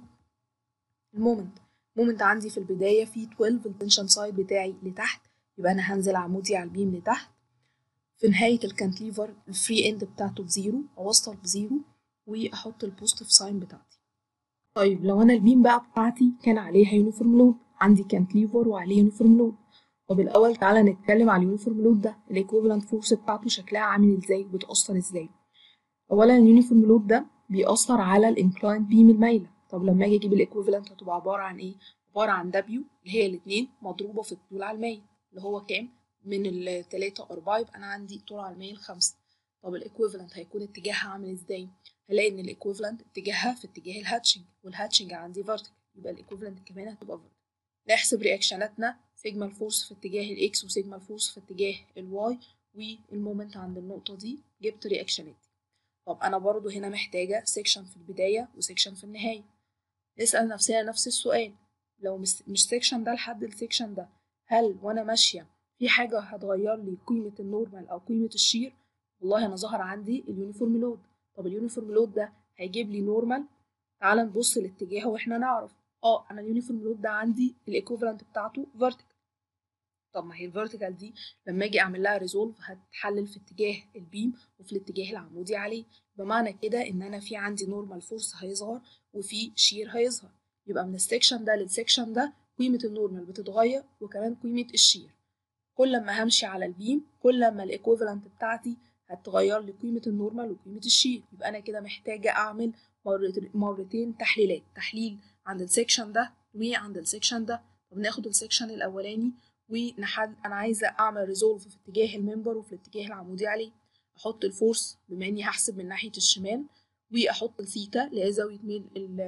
المومنت مومنت عندي في البدايه في 12 التنشن سايد بتاعي لتحت يبقى انا هنزل عمودي على البيم لتحت في نهاية الكانتليفر الفري اند بتاعته بزيرو أوصل بزيرو وأحط البوزيتيف ساين بتاعتي طيب لو أنا البيم بقى بتاعتي كان عليها يونيفورم لود عندي كانتليفر وعليه يونيفورم لود طب الأول تعالى نتكلم على اليونيفورم لود ده الإيكوفالنت فورس بتاعته شكلها عامل ازاي وبتأثر ازاي أولا اليونيفورم لود ده بيأثر على الانكلاين بيم المايلة طب لما أجي أجيب الإيكوفالنت هتبقى عبارة عن إيه؟ عبارة عن دبليو اللي هي الاتنين مضروبة في الطول على المايل اللي هو كام؟ من التلاتة أربعة يبقى أنا عندي طول على الميل خمسة طب الإيكويفالنت هيكون اتجاهها عامل إزاي؟ هلاقي إن الإيكويفالنت اتجاهها في اتجاه الهاتشنج والهاتشنج عندي فيرتيكال يبقى الإيكويفالنت كمان هتبقى فيرتيكال نحسب رياكشناتنا سيجما الفورس في اتجاه الإكس وسيجما الفورس في اتجاه الواي والمومنت عند النقطة دي جبت رياكشناتي طب أنا برضو هنا محتاجة سيكشن في البداية وسيكشن في النهاية نسأل نفسنا نفس السؤال لو مش, مش سيكشن ده لحد السيكشن ده هل وأنا ماشية في حاجة هتغير لي قيمة النورمال أو قيمة الشير والله أنا ظهر عندي اليونيفورم لود طب اليونيفورم لود ده هيجيب لي نورمال تعال نبص لاتجاهه واحنا نعرف اه انا اليونيفورم لود ده عندي الايكوفالنت بتاعته فيرتيكال طب ما هي الفيرتيكال دي لما اجي اعمل لها ريزولف هتحلل في اتجاه البيم وفي الاتجاه العمودي عليه بمعنى كده ان انا في عندي نورمال فورس هيظهر وفي شير هيظهر يبقى من السكشن ده للسكشن ده قيمة النورمال بتتغير وكمان قيمة الشير كل ما همشي على البيم كل ما الايكوفالنت بتاعتي هتغير لي قيمة النورمال وقيمة الشير يبقى أنا كده محتاجة أعمل مرتين تحليلات تحليل عند السكشن ده وعند السكشن ده طب ناخد السكشن الأولاني ونحل أنا عايزة أعمل ريزولف في اتجاه الممبر وفي الاتجاه العمودي عليه أحط الفورس بما إني هحسب من ناحية الشمال وأحط الثيتا اللي هي زاوية ميل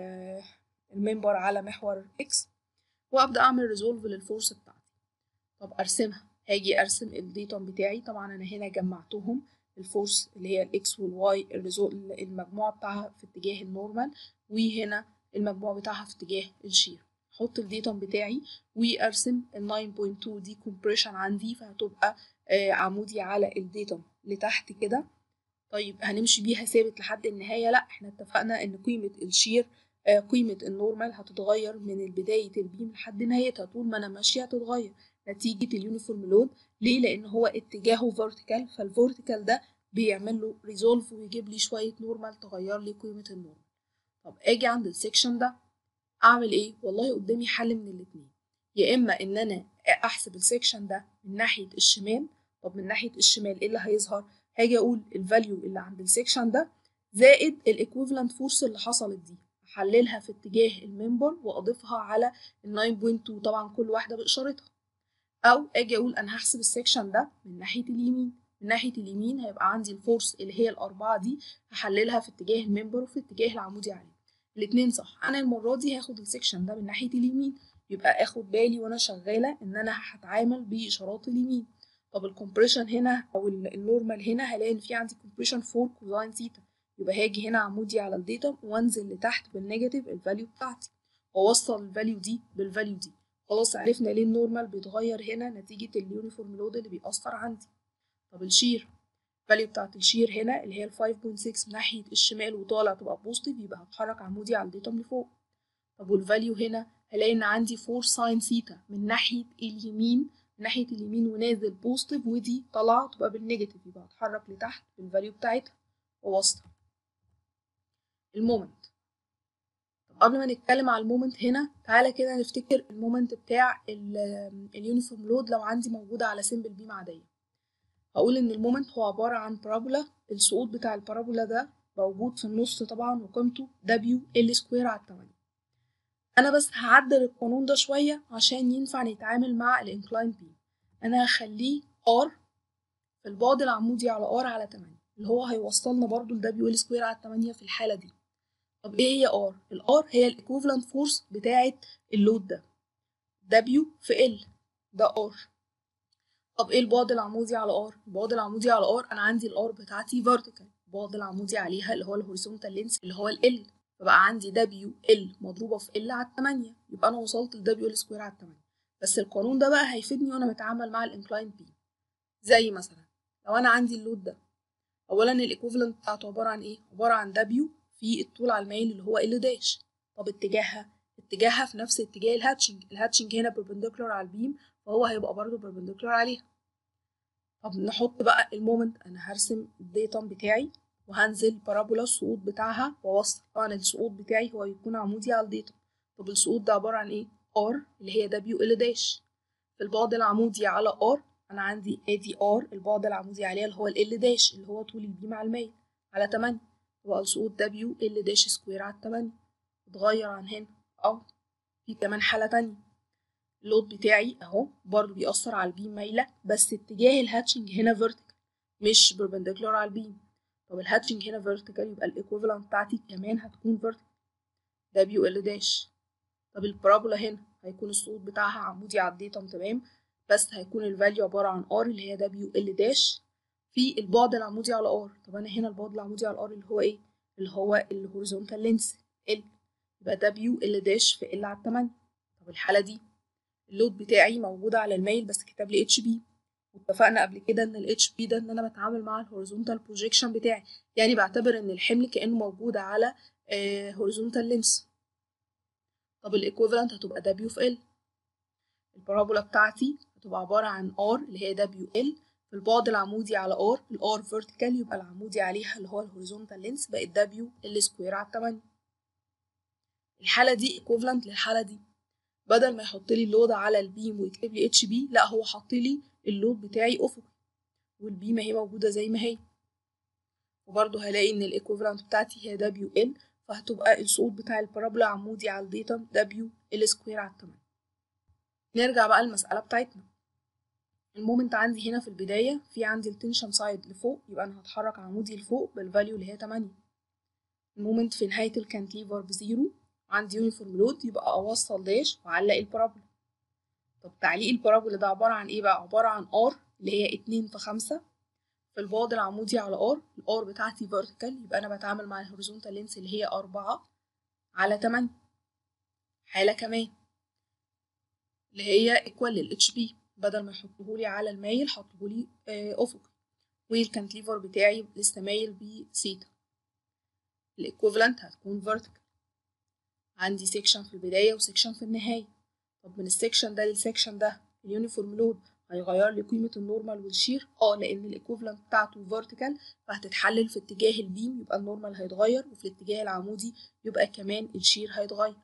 الممبر على محور إكس وأبدأ أعمل ريزولف للفورس بتاعتي طب أرسمها هاجي أرسم الديتوم بتاعي طبعا أنا هنا جمعتهم الفورس اللي هي الاكس والواي المجموع بتاعها في اتجاه النورمال وهنا المجموع بتاعها في اتجاه الشير احط الديتوم بتاعي وارسم ال 9.2 دي كومبريشن عندي فهتبقى آه عمودي على الديتوم لتحت كده طيب هنمشي بيها ثابت لحد النهايه لا احنا اتفقنا ان قيمه الشير آه قيمه النورمال هتتغير من بدايه البيم لحد نهايتها طول ما انا ماشيه هتتغير نتيجة اليونيفورم لود ليه؟ لأن هو اتجاهه فيرتيكال فالفيرتيكال ده بيعمل له ريزولف ويجيب لي شوية نورمال تغير لي قيمة النورمال طب اجي عند السكشن ده اعمل ايه؟ والله قدامي حل من الاتنين يا اما ان انا احسب السكشن ده من ناحية الشمال طب من ناحية الشمال ايه اللي هيظهر؟ هاجي اقول الفاليو اللي عند السكشن ده زائد الايكويفالنت فورس اللي حصلت دي احللها في اتجاه الممبر واضيفها على ال 9.2 طبعا كل واحدة باشارتها او اجي اقول انا هحسب السكشن ده من ناحيه اليمين من ناحيه اليمين هيبقى عندي الفورس اللي هي الاربعه دي هحللها في اتجاه الممبر وفي اتجاه العمودي عليه الاتنين صح انا المره دي هاخد السكشن ده من ناحيه اليمين يبقى اخد بالي وانا شغاله ان انا هتعامل باشارات اليمين طب الكومبريشن هنا او النورمال هنا هلاقي ان في عندي كومبريشن 4 كوزاين ثيتا يبقى هاجي هنا عمودي على الداتا وانزل لتحت بالنيجاتيف الفاليو بتاعتي واوصل الفاليو دي بالفاليو دي خلاص عرفنا ليه النورمال بيتغير هنا نتيجة اليونيفورم لود اللي بيأثر عندي طب الشير الفاليو بتاعت الشير هنا اللي هي ال 5.6 ناحية الشمال وطالع تبقى بوزيتيف يبقى هتحرك عمودي على الديتم لفوق طب والفاليو هنا هلاقي ان عندي 4 ساين ثيتا من ناحية اليمين من ناحية اليمين ونازل بوزيتيف ودي طالعة تبقى بالنيجاتيف يبقى هتحرك لتحت بالفاليو بتاعتها ووسطها المومنت قبل ما نتكلم على المومنت هنا تعالى كده نفتكر المومنت بتاع اليونيفورم لود لو عندي موجودة على سيمبل بيم عادية هقول ان المومنت هو عبارة عن بارابولا السقوط بتاع البارابولا ده موجود في النص طبعا وقيمته دبليو ال سكوير على التمانية انا بس هعدل القانون ده شوية عشان ينفع نتعامل مع الانكلاين بيم انا هخليه ار في البعد العمودي على ار على تمانية اللي هو هيوصلنا برضو لدبليو ال سكوير على التمانية في الحالة دي طب ايه هي ار الار هي الايكوفالنت فورس بتاعه اللود ده دبليو في ال ده ار طب ايه البعد العمودي على ار البعد العمودي على ار انا عندي الار بتاعتي فيرتيكال البعد العمودي عليها اللي هو الهوريزونتال لينس اللي هو ال فبقى عندي دبليو ال مضروبه في ال على 8 يبقى انا وصلت لدبليو ال سكوير على 8 بس القانون ده بقى هيفيدني وانا بتعامل مع الانكلاين بي زي مثلا لو انا عندي اللود ده اولا الايكوفالنت بتاعته عباره عن ايه عباره عن دبليو في الطول على الميل اللي هو ال داش طب اتجاهها اتجاهها في نفس اتجاه الهاتشنج الهاتشنج هنا بيربنديكولار على البيم فهو هيبقى برضه بيربنديكولار عليها طب نحط بقى المومنت انا هرسم الديتم بتاعي وهنزل بارابولا السقوط بتاعها واوصل طبعا السقوط بتاعي هو يكون عمودي على الديتم طب السقوط ده عباره عن ايه ار اللي هي دبليو ال داش في البعد العمودي على ار انا عندي ادي ار البعد العمودي عليها اللي هو ال داش اللي هو طول البيم على الميل على 8 يبقى السقوط دبليو ال داش سكوير على 8 اتغير عن هنا اه في كمان حالة تانية اللود بتاعي اهو برضو بيأثر على البيم مايلة بس اتجاه الهاتشنج هنا فيرتيكال مش بيربنديكولار على البيم طب الهاتشنج هنا فيرتيكال يبقى الايكوفالنت بتاعتي كمان هتكون فيرتيكال دبليو ال داش طب البارابولا هنا هيكون السقوط بتاعها عمودي على الديتم تمام بس هيكون الفاليو عبارة عن ار اللي هي دبليو ال داش في البعد العمودي على ار طب انا هنا البعد العمودي على ار اللي هو ايه اللي هو الهوريزونتال لينس ال يبقى دبليو ال داش في ال على 8 طب الحاله دي اللود بتاعي موجود على الميل بس كتب لي اتش بي واتفقنا قبل كده ان الاتش بي ده ان انا بتعامل مع الهوريزونتال بروجيكشن بتاعي يعني بعتبر ان الحمل كانه موجود على هوريزونتال لينس طب الايكوفالنت هتبقى دبليو في ال البارابولا بتاعتي هتبقى عبارة عن R اللي هي WL في البعد العمودي على R ال R vertical يبقى العمودي عليها اللي هو الهوريزونتال لينس بقت W ال سكوير على التمانية الحالة دي equivalent للحالة دي بدل ما يحط لي اللود على البيم ويكتب لي اتش بي لا هو حط لي اللود بتاعي افقي والبيم اهي موجودة زي ما هي وبرضه هلاقي ان الايكوفالنت بتاعتي هي دبليو ال فهتبقى السقوط بتاع البارابولا عمودي على الديتم دبليو ال سكوير على التمانية نرجع بقى المسألة بتاعتنا المومنت عندي هنا في البداية في عندي التنشن سايد لفوق يبقى أنا هتحرك عمودي لفوق بالفاليو اللي هي تمانية المومنت في نهاية الكانتليفر بزيرو عندي يونيفورم لود يبقى أوصل داش وأعلق البارابولا طب تعليق البارابولا ده عبارة عن إيه بقى؟ عبارة عن ار اللي هي اتنين في خمسة في البعد العمودي على ار الار بتاعتي فيرتيكال يبقى أنا بتعامل مع الهوريزونتال لينس اللي هي أربعة على تمانية حالة كمان اللي هي ايكوال للاتش بي بدل ما يحطهولي على المايل حطهولي آه افقي والكانتليفر بتاعي لسه مايل بسيتا الايكوفالنت هتكون فيرتيكال عندي سيكشن في البداية وسيكشن في النهاية طب من السيكشن ده للسيكشن ده اليونيفورم لود هيغير لي قيمة النورمال والشير اه لأن الايكوفالنت بتاعته فيرتيكال فهتتحلل في اتجاه البيم يبقى النورمال هيتغير وفي الاتجاه العمودي يبقى كمان الشير هيتغير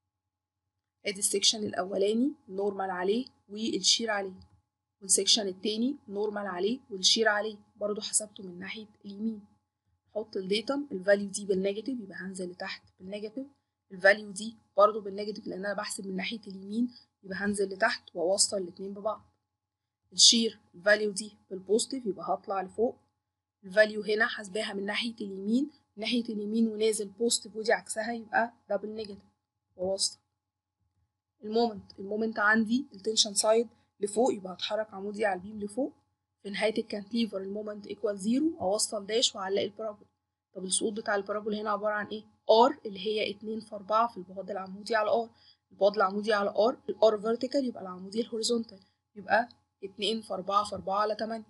ادي السيكشن الاولاني نورمال عليه والشير عليه والسيكشن التاني نورمال عليه والشير عليه برضو حسبته من ناحية اليمين حط الديتم الفاليو دي بالنيجاتيف يبقى هنزل لتحت بالنيجاتيف الفاليو دي برضو بالنيجاتيف لان انا بحسب من ناحية اليمين يبقى هنزل لتحت واوصل الاتنين ببعض الشير الفاليو دي بالبوزيتيف يبقى هطلع لفوق الفاليو هنا حاسباها من ناحية اليمين من ناحية اليمين ونازل بوزيتيف ودي عكسها يبقى دبل نيجاتيف واوصل المومنت المومنت عندي التنشن سايد لفوق يبقى هتحرك عمودي على البيم لفوق في نهاية الكانتليفر المومنت ايكوال زيرو اوصل داش واعلق البارابول طب السقوط بتاع البارابول هنا عبارة عن ايه؟ ار اللي هي اتنين في اربعة في البعد العمودي على ار البعد العمودي على ار الار فيرتيكال يبقى العمودي الهوريزونتال يبقى اتنين في اربعة في اربعة على تمانية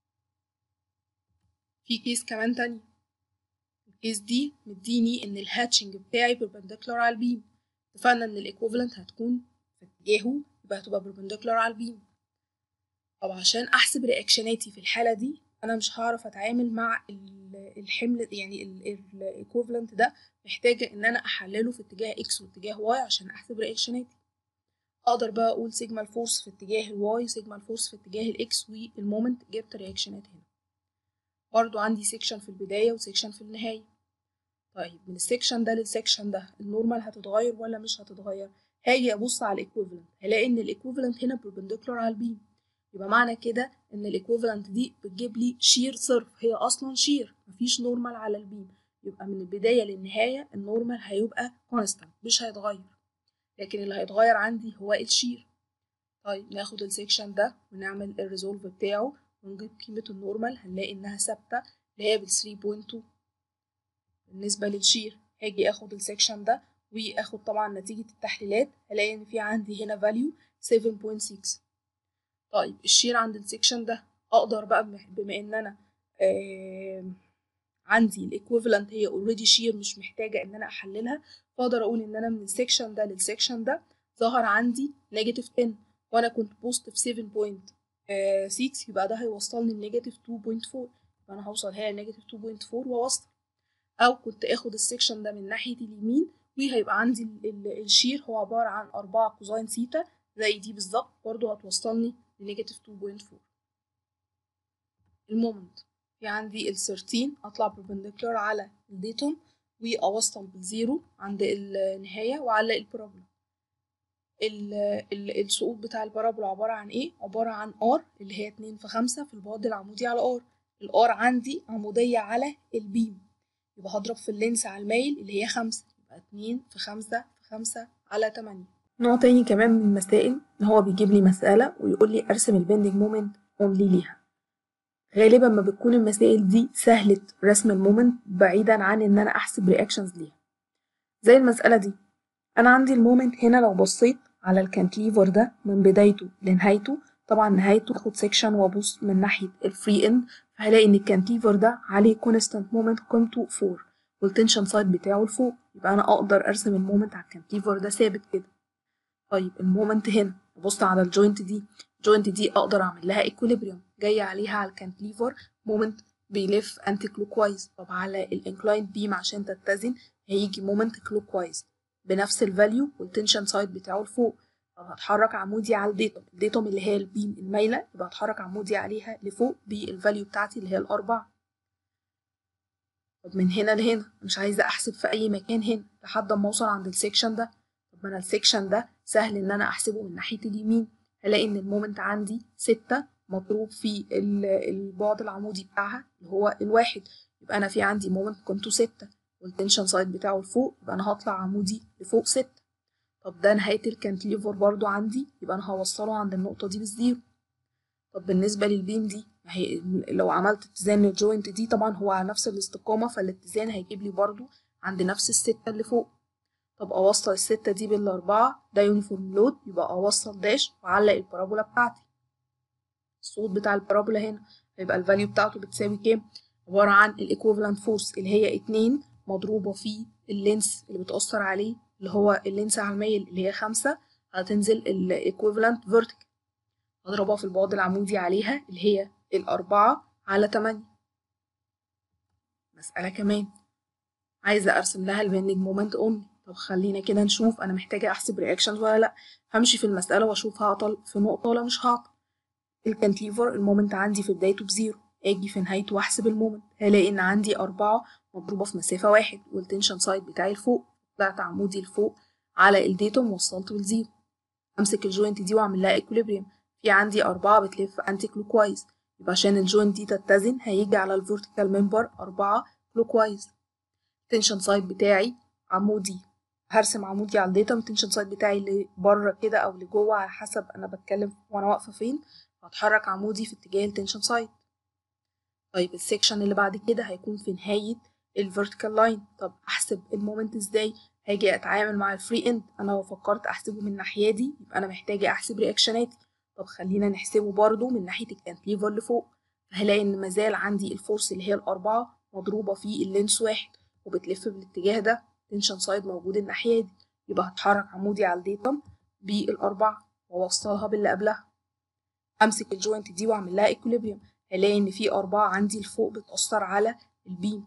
في كيس كمان تانية الكيس دي مديني ان الهاتشنج بتاعي perpendicular على البيم اتفقنا ان الايكوفالنت هتكون في اتجاهه يبقى هتبقى perpendicular على البيم طب عشان احسب رياكشناتي في الحالة دي انا مش هعرف اتعامل مع الحمل يعني الايكوفالنت ده محتاجة ان انا احلله في اتجاه اكس واتجاه واي عشان احسب رياكشناتي اقدر بقى اقول سيجما الفورس في اتجاه الواي سيجما الفورس في اتجاه الاكس والمومنت جبت رياكشنات هنا برضو عندي سيكشن في البداية وسيكشن في النهاية طيب من السيكشن ده للسيكشن ده النورمال هتتغير ولا مش هتتغير هاجي ابص على الايكوفالنت هلاقي ان الايكوفالنت هنا perpendicular على البيم يبقى معنى كده ان الايكوفالنت دي بتجيب لي شير صرف هي اصلا شير مفيش نورمال على البيم يبقى من البداية للنهاية النورمال هيبقى كونستانت مش هيتغير لكن اللي هيتغير عندي هو الشير طيب ناخد السيكشن ده ونعمل الريزولف بتاعه ونجيب قيمة النورمال هنلاقي انها ثابتة اللي هي بال 3.2 بالنسبة للشير هاجي اخد السيكشن ده واخد طبعا نتيجة التحليلات هلاقي ان في عندي هنا فاليو 7.6 طيب الشير عند السيكشن ده اقدر بقى بما ان انا آه عندي الايكويفالنت هي اوريدي شير مش محتاجة ان انا احللها فاقدر اقول ان انا من السيكشن ده للسيكشن ده ظهر عندي نيجاتيف 10 وانا كنت بوزيتيف 7.6 يبقى ده هيوصلني لنيجاتيف 2.4 يبقى انا هوصل هنا لنيجاتيف 2.4 واوصل او كنت اخد السيكشن ده من ناحيه اليمين وهيبقى عندي الشير هو عباره عن 4 كوزين سيتا زي دي بالظبط برضو هتوصلني لنيجاتيف 2.4 المومنت في عندي ال 13 اطلع بربنديكولار على الديتوم واوصل بالزيرو عند النهايه واعلق البارابولا السقوط بتاع البارابولا عباره عن ايه عباره عن ار اللي هي 2 في 5 في البعد العمودي على ار الار عندي عموديه على البيم يبقى هضرب في اللينس على المايل اللي هي خمسة يبقى اتنين في خمسة في خمسة على تمانية نوع تاني كمان من المسائل ان هو بيجيب لي مسألة ويقول لي ارسم البندنج مومنت اونلي ليها غالبا ما بتكون المسائل دي سهلة رسم المومنت بعيدا عن ان انا احسب رياكشنز ليها زي المسألة دي انا عندي المومنت هنا لو بصيت على الكانتليفر ده من بدايته لنهايته طبعا نهايته اخد سيكشن وابص من ناحية الفري اند فهلاقي ان الكانتليفر ده عليه كونستانت مومنت قيمته 4 والتنشن سايد بتاعه لفوق يبقى انا اقدر ارسم المومنت على الكانتليفر ده ثابت كده طيب المومنت هنا ابص على الجوينت دي الجوينت دي اقدر اعمل لها ايكوليبريم جايه عليها على الكانتليفر مومنت بيلف انتي كلوك وايز طب على الانكلايند بيم عشان تتزن هيجي مومنت كلوك وايز بنفس الفاليو والتنشن سايد بتاعه لفوق طب هتحرك عمودي على الديتوم الديتوم اللي هي البيم المايله يبقى هتحرك عمودي عليها لفوق بالفاليو بتاعتي اللي هي الأربعة طب من هنا لهنا مش عايزة أحسب في أي مكان هنا لحد ما أوصل عند السكشن ده طب ما أنا السكشن ده سهل إن أنا أحسبه من ناحية اليمين هلاقي إن المومنت عندي ستة مضروب في البعد العمودي بتاعها اللي هو الواحد يبقى أنا في عندي مومنت قيمته ستة والتنشن سايد بتاعه لفوق يبقى أنا هطلع عمودي لفوق ستة طب ده نهاية الكانتليفر برضو عندي يبقى أنا هوصله عند النقطة دي بالزيرو طب بالنسبة للبيم دي هي لو عملت اتزان للجوينت دي طبعا هو على نفس الاستقامة فالاتزان هيجيب لي برضو عند نفس الستة اللي فوق طب أوصل الستة دي بالأربعة ده يونيفورم لود يبقى أوصل داش وأعلق البارابولا بتاعتي الصوت بتاع البارابولا هنا هيبقى الفاليو بتاعته بتساوي كام؟ عبارة عن الإيكوفالنت فورس اللي هي اتنين مضروبة في اللينس اللي بتأثر عليه اللي هو اللينس على الميل اللي هي خمسة هتنزل الإيكوفالنت فيرتيكال هضربها في البعد العمودي عليها اللي هي الأربعة على تمانية مسألة كمان عايزة أرسم لها البندنج مومنت أونلي طب خلينا كده نشوف أنا محتاجة أحسب رياكشنز ولا لأ همشي في المسألة وأشوف هعطل في نقطة ولا مش هعطل الكانتليفر المومنت عندي في بدايته بزيرو أجي في نهايته وأحسب المومنت هلاقي إن عندي أربعة مضروبة في مسافة واحد والتنشن سايد بتاعي لفوق طلعت عمودي لفوق على الديتوم وصلته لزيرو أمسك الجوينت دي وأعمل لها إكوليبريم في عندي أربعة بتلف أنتي كلوك وايز يبقى عشان الجوينت دي تتزن هيجي على الفيرتيكال ممبر أربعة كلوك وايز التنشن سايد بتاعي عمودي هرسم عمودي على الداتا التنشن سايد بتاعي اللي بره كده أو اللي جوه على حسب أنا بتكلم وأنا واقفة فين هتحرك عمودي في اتجاه التنشن سايد طيب السكشن اللي بعد كده هيكون في نهاية الفيرتيكال لاين طب أحسب المومنت ازاي هاجي أتعامل مع الفري اند أنا لو فكرت أحسبه من الناحية دي يبقى أنا محتاجة أحسب رياكشناتي طب خلينا نحسبه برضو من ناحية الكانتليفر اللي فوق فهلاقي إن مازال عندي الفورس اللي هي الأربعة مضروبة في اللينس واحد وبتلف بالاتجاه ده تنشن سايد موجود الناحية دي يبقى هتحرك عمودي على الديتم بالأربعة وأوصلها باللي قبلها أمسك الجوينت دي وأعمل لها إكوليبريم هلاقي إن في أربعة عندي لفوق بتأثر على البيم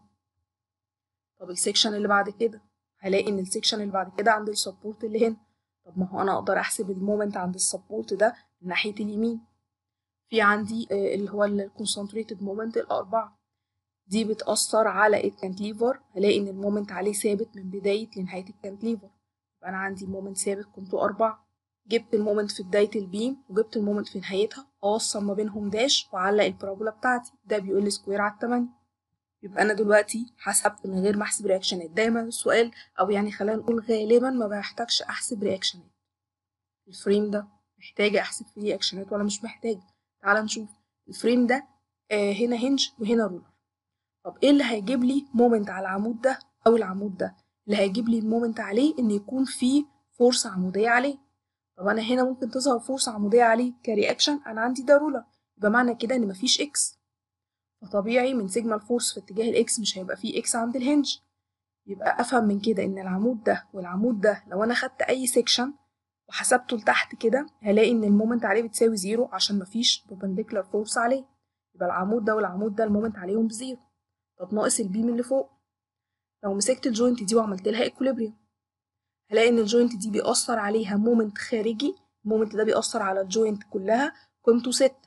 طب السكشن اللي بعد كده هلاقي إن السكشن اللي بعد كده عند السبورت اللي هنا طب ما هو أنا أقدر أحسب المومنت عند السبورت ده من ناحية اليمين في عندي اللي هو الكونسنتريتد مومنت الأربعة دي بتأثر على الكانتليفر هلاقي إن المومنت عليه ثابت من بداية لنهاية الكانتليفر يبقى أنا عندي مومنت ثابت قيمته أربعة جبت المومنت في بداية البيم وجبت المومنت في نهايتها أوصل ما بينهم داش وأعلق البارابولا بتاعتي ده بيقول لي سكوير على التمانية يبقى أنا دلوقتي حسبت من غير ما أحسب رياكشنات دايما السؤال أو يعني خلينا نقول غالبا ما بحتاجش أحسب رياكشنات الفريم ده محتاجة أحسب فيه رياكشنات ولا مش محتاجة تعال نشوف الفريم ده آه هنا هنج وهنا رولر طب ايه اللي هيجيب لي مومنت على العمود ده او العمود ده اللي هيجيب لي المومنت عليه ان يكون فيه فورس عمودية عليه طب انا هنا ممكن تظهر فورس عمودية عليه كرياكشن انا عندي ده رولر يبقى معنى كده ان مفيش اكس فطبيعي من سيجما الفورس في اتجاه الاكس مش هيبقى فيه اكس عند الهنج يبقى افهم من كده ان العمود ده والعمود ده لو انا خدت اي سيكشن وحسبته لتحت كده هلاقي ان المومنت عليه بتساوي زيرو عشان مفيش perpendicular فورس عليه يبقى العمود ده والعمود ده المومنت عليهم بزيرو طب ناقص البيم اللي فوق لو مسكت الجوينت دي وعملت لها اكوليبريم هلاقي ان الجوينت دي بيأثر عليها مومنت خارجي المومنت ده بيأثر على الجوينت كلها قيمته ستة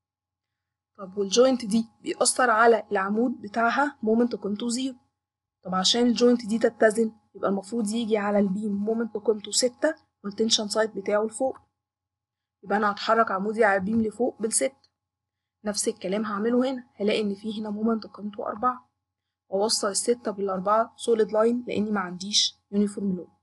طب والجوينت دي بيأثر على العمود بتاعها مومنت قيمته زيرو طب عشان الجوينت دي تتزن يبقى المفروض يجي على البيم مومنت قيمته ستة والتنشن سايد بتاعه لفوق يبقى انا هتحرك عمودي على البيم لفوق بالست نفس الكلام هعمله هنا هلاقي ان في هنا مومنت قيمته أربعة واوصل الستة بالأربعة سوليد لاين لاني ما عنديش يونيفورم لود